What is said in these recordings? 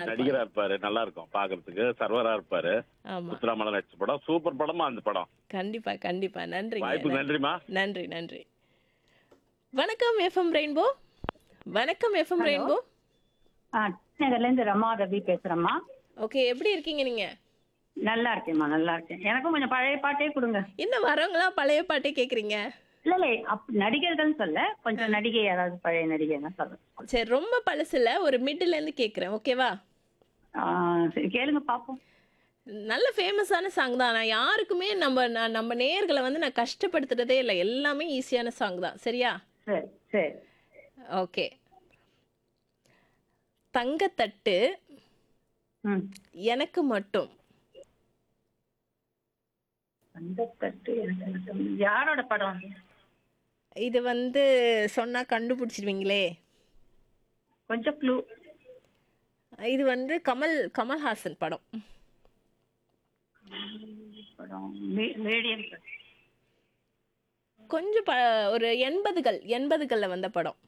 இருப்பாங்க நடிகரா இருப்பாரு நல்லா இருக்கும் பாக்குறதுக்கு சர்வரா இருப்பாரு ஆமா முத்துராமலன் நடிச்ச படம் சூப்பர் படமா அந்த படம் கண்டிப்பா கண்டிப்பா நன்றிங்க வாய்ப்பு நன்றிமா நன்றி நன்றி வணக்கம் எஃப்எம் ரெயின்போ வணக்கம் எஃப்எம் ரெயின்போ ஆ நகர்ல இருந்து ரமா ரவி பேசுறேம்மா ஓகே எப்படி இருக்கீங்க நீங்க நல்லா இருக்கேம்மா நல்லா இருக்கேன் எனக்கும் கொஞ்சம் பழைய பாட்டே கொடுங்க என்ன வரவங்களா பழைய பாட்டே கேக்குறீங்க இல்ல இல்ல அப் நடிகர்கள் சொல்ல கொஞ்சம் நடிகை யாராவது பழைய நடிகைன்னா சொல்றேன் சரி ரொம்ப பழசுல ஒரு மிடில் இருந்து கேக்குறேன் ஓகேவா ஆ, சரி கேளுங்க பாப்போம் நல்ல ஃபேமஸான சாங் தான் நான் யாருக்குமே நம்ம நான் நம்ம நேயர்களை வந்து நான் கஷ்டப்படுத்துறதே இல்லை எல்லாமே ஈஸியான சாங் தான் சரியா சரி சரி ஓகே தங்கத்தட்டு ம் எனக்கு மட்டும் தங்கத்தட்டு எனக்கு மட்டும். யாரோட படம் இது வந்து சொன்னா கண்டுபிடிச்சிடுவீங்களே கொஞ்சம் க்ளூ இது வந்து கமல் கமல்ஹாசன் படம் படம் மீடியம் கொஞ்சம் ப ஒரு எண்பதுகள் எண்பதுகளில் வந்த படம்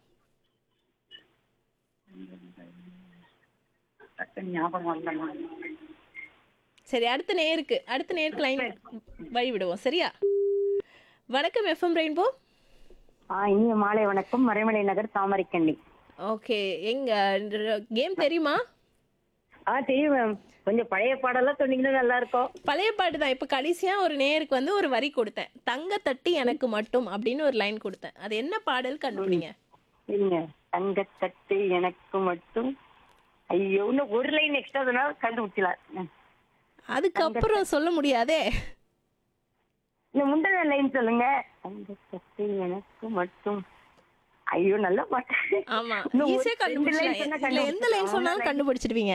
டக்குன்னு ஞாபகம் வரலம்மா சரி அடுத்த நேருக்கு அடுத்த நேருக்கு லைன் வழி விடுவோம் சரியா வணக்கம் எஃப்எம் ரெயின்போ ஆ இனிய மாலை வணக்கம் மறைமலை நகர் தாமரைக்கண்ணி ஓகே எங்க கேம் தெரியுமா ஆ தெரியும் மேம் கொஞ்சம் பழைய பாடலாம் சொன்னீங்கன்னா நல்லா இருக்கும் பழைய பாட்டு தான் இப்போ கடைசியா ஒரு நேருக்கு வந்து ஒரு வரி கொடுத்தேன் தங்க தட்டி எனக்கு மட்டும் அப்படின்னு ஒரு லைன் கொடுத்தேன் அது என்ன பாடல் கண்டுபிடிங்க இல்லைங்க தங்கத்தட்டு எனக்கு மட்டும் ஐயோ இன்னும் ஒரு லைன் எக்ஸ்ட்ரா சொன்னால் கண்டுபிடிச்சலாம் அதுக்கப்புறம் சொல்ல முடியாதே இந்த முந்தின லைன் சொல்லுங்க தங்கத்தட்டு எனக்கு மட்டும் ஐயோ நல்ல பாட்டு ஆமா இன்னும் ஒரு ஈஸியா ரெண்டு line சொன்னா கண்டுபிடிச்சலாம் இல்ல எந்த லைன் சொன்னாலும் கண்டுபிடிச்சிடுவீங்க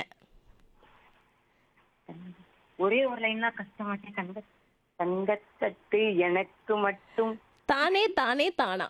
ஒரே ஒரு லைன் தான் கஷ்டமாட்டே தங்க தங்கத்தட்டு எனக்கு மட்டும் தானே தானே தானா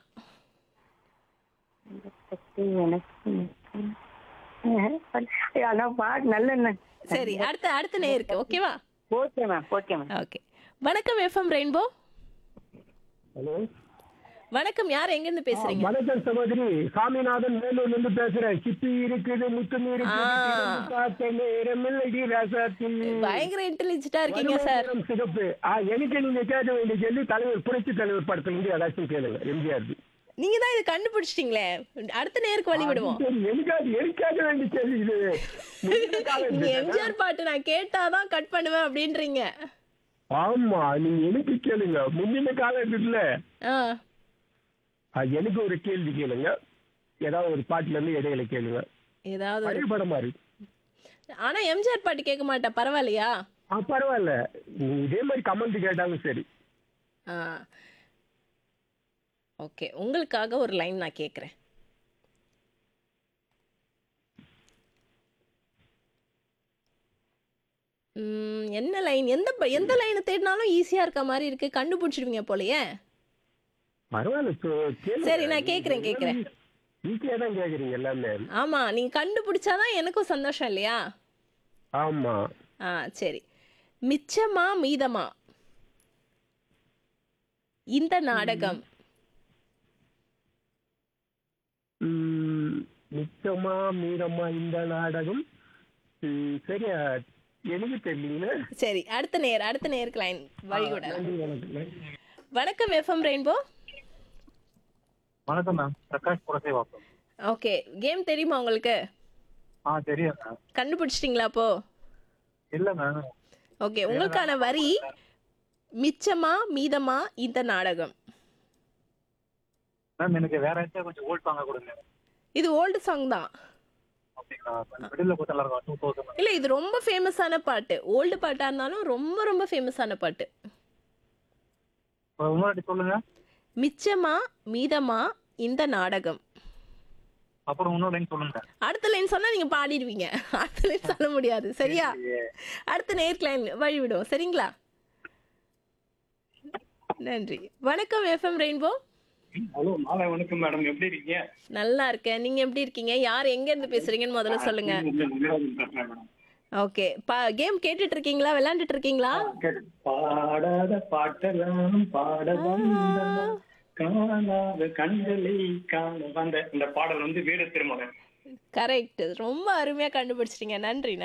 தங்கத்தட்டு எனக்கு மட்டும் ஆனா பாட்டு நல்ல சரி அடுத்த அடுத்த நேருக்கு ஓகேவா okay ma'am okay ma'am okay வணக்கம் எஃப்எம் ரெயின்போ ஹலோ வணக்கம் யார் எங்க இருந்து பேசுறீங்க வணக்கம் சகோதரி சாமிநாதன் வேலூர்ல இருந்து பேசுறேன் சிப்பி இருக்குது முத்துமி ஆ. இருக்குது பார்த்த நேரமில்லடி ராசாத்தின் பயங்கர இன்டெலிஜென்ட்டா இருக்கீங்க சார் வருமானம் சிகப்பு ஆ, எனக்கு நீங்க கேட்க வேண்டிய கேள்வி தலைவர் புரட்சி தலைவர் படத்துல இருந்து ஏதாச்சும் கேளுங்க எம்ஜிஆர் நீங்க தான் இது கண்டுபிடிச்சிட்டீங்களே அடுத்த நேருக்கு வழி விடுவோம் சரி எனக்காக எனக்காக வேண்டிய கேள்வி இது முந்தின கால நீங்க எம்ஜிஆர் பாட்டு நான் கேட்டாதான் கட் பண்ணுவேன் அப்படின்றீங்க ஆமா நீங்க எனக்கு கேளுங்க முந்தின காலத்துல ஆ ஆ, எனக்கு ஒரு கேள்வி கேளுங்க ஏதாவது ஒரு பாட்டுல இருந்து இடையில கேளுங்க ஏதாவது ஒரு பழைய படமா இருக்கு ஆனா எம்ஜிஆர் பாட்டு கேட்க மாட்டேன் பரவாயில்லையா ஆ பரவாயில்ல நீங்க இதே மாதிரி கமெண்ட் கேட்டாலும் சரி ஆ ஓகே உங்களுக்காக ஒரு லைன் நான் கேட்குறேன் என்ன லைன் எந்த ப- எந்த லைனை தேடினாலும் ஈஸியா இருக்க மாதிரி இருக்கு கண்டுபிடிச்சிடுவீங்க போலயே பரவாயில்ல சொ- கேளுங்க. சரி, நான் கேக்குறேன், கேக்குறேன். ஈஸியா தான் கேக்குறீங்க எல்லாமே ஆமா நீங்க கண்டுபிடிச்சாதான் எனக்கும் சந்தோஷம் இல்லையா ஆமா ஆ சரி மிச்சமா மீதமா இந்த நாடகம் ம், மிச்சமா மீறமா இந்த நாடகம் ம், சரியா எனக்கு தெரியலீங்க சரி அடுத்த நேர் அடுத்த நேருக்கு லைன் வழிகூட நன்றி வணக்கம் வணக்கம் எஃப்எம் ரெயின்போ வணக்கம் ma'am Prakash Purasawalkam okay game தெரியுமா உங்களுக்கு ஆ தெரியும் மேம் கண்டுபிடிச்சிட்டிங்களா அப்போ இல்ல மேம் ஓகே உங்களுக்கான வரி மிச்சமா மீதமா இந்த நாடகம் மேம் எனக்கு வேற ஏதாச்சும் கொஞ்சம் ஓல்ட் சாங்க கொடுங்க இது ஓல்டு சாங் தான் அப்படிங்களா கொஞ்சம் மிடில் கொடுத்தா நல்லா இருக்கும் டூ தௌசண்ட் இல்ல இது ரொம்ப ஃபேமஸான பாட்டு ஓல்டு பாட்டா இருந்தாலும் ரொம்ப ரொம்ப ஃபேமஸான பாட்டு இன்னொரு சொல்லுங்க மிச்சமா மீதமா இந்த நாடகம் அப்புறம் இன்னொரு லைன் சொல்லுங்க அடுத்த லைன் சொன்னா நீங்க பாடிடுவீங்க அடுத்த லைன் சொல்ல முடியாது சரியா அடுத்த நேருக்கு லைன் வழி விடுவோம் சரிங்களா நன்றி வணக்கம் எஃப்எம் ரெயின்போ ஹலோ மாலை வணக்கம் மேடம் எப்படி இருக்கீங்க நல்லா இருக்கேன் நீங்க எப்படி இருக்கீங்க யார் எங்க இருந்து பேசுறீங்கன்னு முதல்ல சொல்லுங்க வீரராஜன் பேசுறேன் மேடம் ஓகே பா கேம் கேட்டுட்டு இருக்கீங்களா விளையாண்டுட்டு இருக்கீங்களா பாடாத பாட்டெல்லாம் பாட வந்தவன் காணாத கண்களை காண வந்த இந்த பாடல் வந்து வீர திருமகன் கரெக்ட் ரொம்ப அருமையா கண்டுபிடிச்சிட்டீங்க நன்றி